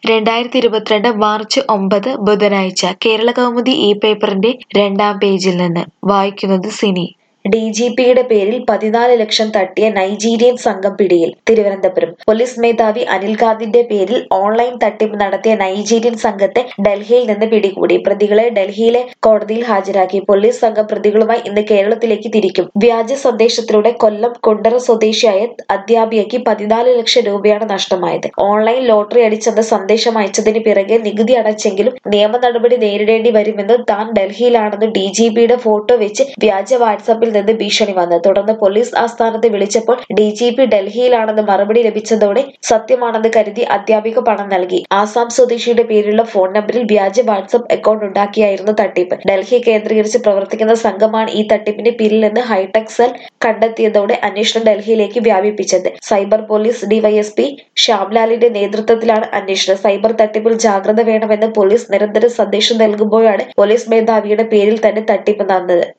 രണ്ടായിരത്തി ഇരുപത്തിരണ്ട് മാർച്ച് ഒമ്പത് ബുധനാഴ്ച കേരളകൗമുദി ഈ പേപ്പറിന്റെ രണ്ടാം പേജിൽ നിന്ന് വായിക്കുന്നത് സിനി ഡി ജി പിയുടെ പേരിൽ പതിനാല് ലക്ഷം തട്ടിയ നൈജീരിയൻ സംഘം പിടിയിൽ തിരുവനന്തപുരം പോലീസ് മേധാവി അനിൽകാന്തിന്റെ പേരിൽ ഓൺലൈൻ തട്ടിപ്പ് നടത്തിയ നൈജീരിയൻ സംഘത്തെ ഡൽഹിയിൽ നിന്ന് പിടികൂടി പ്രതികളെ ഡൽഹിയിലെ കോടതിയിൽ ഹാജരാക്കി പോലീസ് സംഘം പ്രതികളുമായി ഇന്ന് കേരളത്തിലേക്ക് തിരിക്കും വ്യാജ സന്ദേശത്തിലൂടെ കൊല്ലം കുണ്ടറ സ്വദേശിയായ അധ്യാപികയ്ക്ക് പതിനാല് ലക്ഷം രൂപയാണ് നഷ്ടമായത് ഓൺലൈൻ ലോട്ടറി അടിച്ചെന്ന സന്ദേശം അയച്ചതിന് പിറകെ നികുതി അടച്ചെങ്കിലും നിയമ നടപടി നേരിടേണ്ടി വരുമെന്ന് താൻ ഡൽഹിയിലാണെന്ന് ഡി ജി പിയുടെ ഫോട്ടോ വെച്ച് വ്യാജ വാട്സാപ്പിൽ നിന്ന് ഭീഷണി വന്നു തുടർന്ന് പോലീസ് ആസ്ഥാനത്ത് വിളിച്ചപ്പോൾ ഡി ജി പി ഡൽഹിയിലാണെന്ന് മറുപടി ലഭിച്ചതോടെ സത്യമാണെന്ന് കരുതി അധ്യാപിക പണം നൽകി ആസാം സ്വദേശിയുടെ പേരിലുള്ള ഫോൺ നമ്പറിൽ വ്യാജ വാട്സാപ്പ് അക്കൗണ്ട് ഉണ്ടാക്കിയായിരുന്നു തട്ടിപ്പ് ഡൽഹി കേന്ദ്രീകരിച്ച് പ്രവർത്തിക്കുന്ന സംഘമാണ് ഈ തട്ടിപ്പിന് പിന്നിലെന്ന് ഹൈടെക് സെൽ കണ്ടെത്തിയതോടെ അന്വേഷണം ഡൽഹിയിലേക്ക് വ്യാപിപ്പിച്ചത് സൈബർ പോലീസ് ഡിവൈഎസ്പി ശ്യാംലാലിന്റെ നേതൃത്വത്തിലാണ് അന്വേഷണം സൈബർ തട്ടിപ്പിൽ ജാഗ്രത വേണമെന്ന് പോലീസ് നിരന്തരം സന്ദേശം നൽകുമ്പോഴാണ് പോലീസ് മേധാവിയുടെ പേരിൽ തന്നെ തട്ടിപ്പ് നടന്നത്